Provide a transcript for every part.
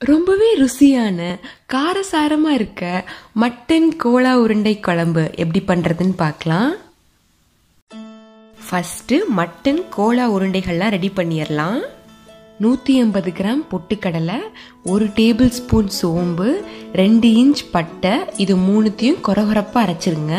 ரொம்பவே ருசியான காரசாரமா இருக்க மட்டன் கோலா உருண்டை குழம்பு எப்படி பண்றதுன்னு பார்க்கலாம் ஃபர்ஸ்ட் மட்டன் கோலா உருண்டைகள்லாம் ரெடி பண்ணிடலாம் நூற்றி ஐம்பது கிராம் பொட்டுக்கடலை ஒரு டேபிள் ஸ்பூன் சோம்பு ரெண்டு இன்ச் பட்டை இது மூணுத்தையும் கொரகொரப்பாக அரைச்சிருங்க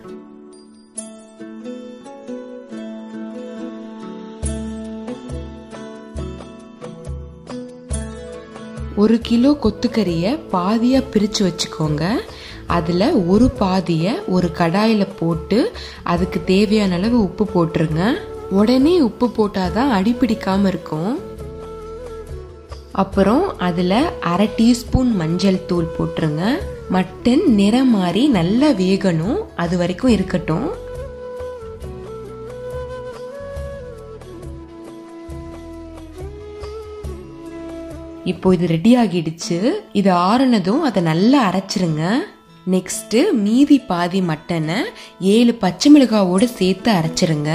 ஒரு கிலோ கொத்துக்கறியை பாதியாக பிரித்து வச்சுக்கோங்க அதில் ஒரு பாதியை ஒரு கடாயில் போட்டு அதுக்கு தேவையான அளவு உப்பு போட்டுருங்க உடனே உப்பு போட்டாதான் அடிப்பிடிக்காமல் இருக்கும் அப்புறம் அதில் அரை டீஸ்பூன் மஞ்சள் தூள் போட்டுருங்க மட்டன் நிறம் மாறி நல்லா வேகணும் அது வரைக்கும் இருக்கட்டும் இப்போ இது ரெடி ஆகிடுச்சு இது ஆறுனதும் அதை நல்லா அரைச்சிருங்க நெக்ஸ்ட் மீதி பாதி மட்டனை ஏழு பச்சை மிளகாவோடு சேர்த்து அரைச்சிருங்க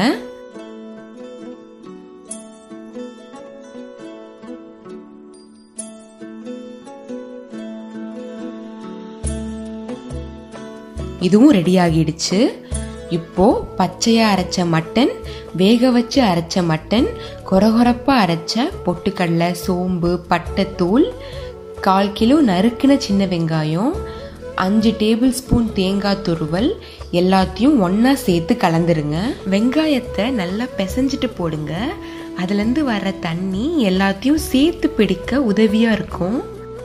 இதுவும் ரெடி ஆகிடுச்சு இப்போ பச்சையா அரைச்ச மட்டன் வேக வச்சு அரைச்ச மட்டன் கொரகொரப்பா அரைச்ச பொட்டுக்கடலை சோம்பு பட்டைத்தூள் கால் கிலோ நறுக்கின சின்ன வெங்காயம் அஞ்சு டேபிள் ஸ்பூன் தேங்காய் துருவல் எல்லாத்தையும் ஒன்றா சேர்த்து கலந்துருங்க வெங்காயத்தை நல்லா பிசைஞ்சிட்டு போடுங்க அதுலேருந்து வர்ற தண்ணி எல்லாத்தையும் சேர்த்து பிடிக்க உதவியாக இருக்கும்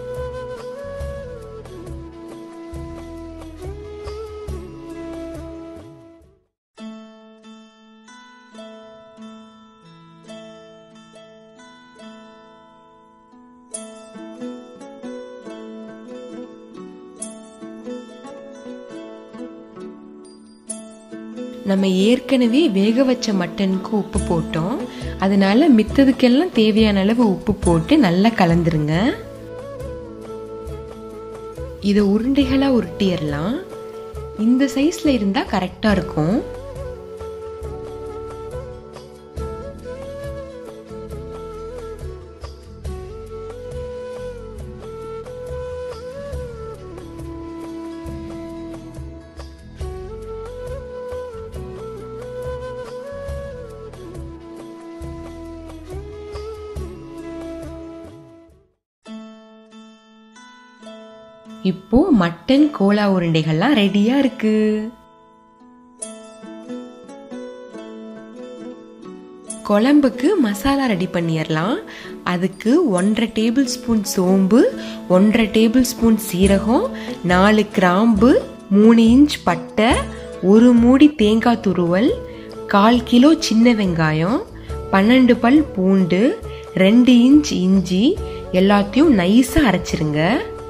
நம்ம ஏற்கனவே வேக வச்ச மட்டனுக்கு உப்பு போட்டோம் அதனால மித்ததுக்கெல்லாம் தேவையான அளவு உப்பு போட்டு நல்லா கலந்துருங்க இதை உருண்டைகளா உருட்டிடலாம் இந்த சைஸ்ல இருந்தா கரெக்டா இருக்கும் இப்போ மட்டன் கோலா உருண்டைகள்லாம் ரெடியா இருக்கு குழம்புக்கு மசாலா ரெடி பண்ணிடலாம் அதுக்கு ஒன்றரை டேபிள் ஸ்பூன் சோம்பு ஒன்றரை டேபிள் ஸ்பூன் சீரகம் நாலு கிராம்பு மூணு இன்ச் பட்டை ஒரு மூடி தேங்காய் துருவல் கால் கிலோ சின்ன வெங்காயம் பன்னெண்டு பல் பூண்டு ரெண்டு இன்ச் இஞ்சி எல்லாத்தையும் நைஸாக அரைச்சிருங்க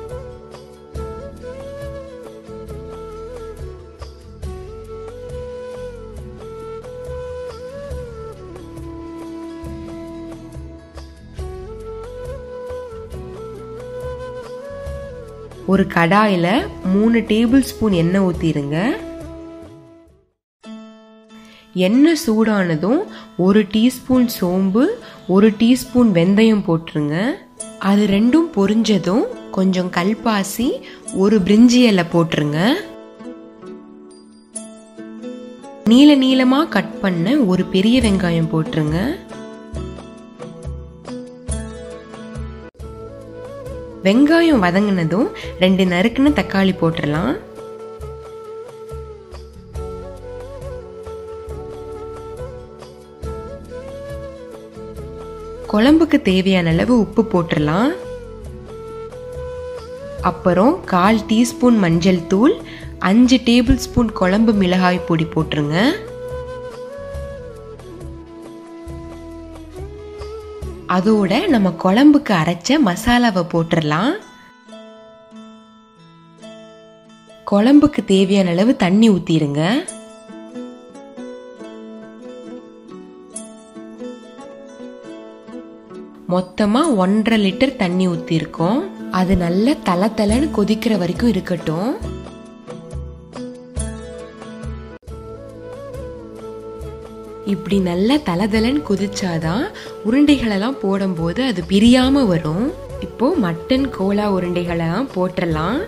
ஒரு கடாயில் மூணு டேபிள் ஸ்பூன் எண்ணெய் ஊற்றிடுங்க எண்ணெய் சூடானதும் ஒரு டீஸ்பூன் சோம்பு ஒரு டீஸ்பூன் வெந்தயம் போட்டுருங்க அது ரெண்டும் பொரிஞ்சதும் கொஞ்சம் கல்பாசி ஒரு பிரிஞ்சி இலை போட்டுருங்க நீல நீளமா கட் பண்ண ஒரு பெரிய வெங்காயம் போட்டுருங்க வெங்காயம் வதங்கினதும் ரெண்டு நறுக்குன தக்காளி போட்டுடலாம் குழம்புக்கு தேவையான அளவு உப்பு போட்டுடலாம் அப்புறம் கால் டீஸ்பூன் மஞ்சள் தூள் அஞ்சு டேபிள் ஸ்பூன் குழம்பு மிளகாய் பொடி போட்டுருங்க அதோட நம்ம குழம்புக்கு அரைச்ச மசாலாவை போட்டுடலாம் குழம்புக்கு தேவையான அளவு தண்ணி ஊத்திடுங்க மொத்தமா ஒன்றரை லிட்டர் தண்ணி ஊத்திருக்கோம் அது நல்ல தலை தலைன்னு கொதிக்கிற வரைக்கும் இருக்கட்டும் இப்படி நல்லா தலதலன்னு கொதிச்சாதான் உருண்டைகளெல்லாம் போடும்போது அது பிரியாம வரும் இப்போ இப்போ மட்டன் கோலா உருண்டைகளை போட்டுடலாம்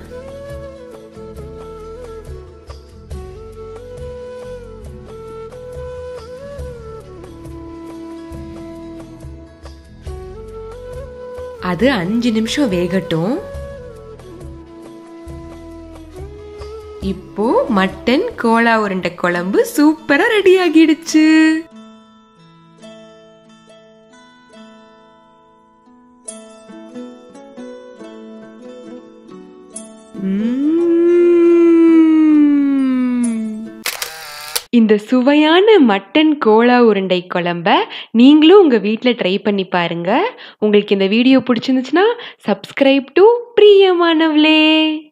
அது அஞ்சு நிமிஷம் வேகட்டும் இப்போ மட்டன் கோலா உருண்டை குழம்பு சூப்பரா ரெடி ஆகிடுச்சு இந்த சுவையான மட்டன் கோலா உருண்டை குழம்ப நீங்களும் உங்கள் வீட்டில் ட்ரை பண்ணி பாருங்க உங்களுக்கு இந்த வீடியோ பிடிச்சிருந்துச்சுன்னா சப்ஸ்கிரைப் டு பிரியமானவளே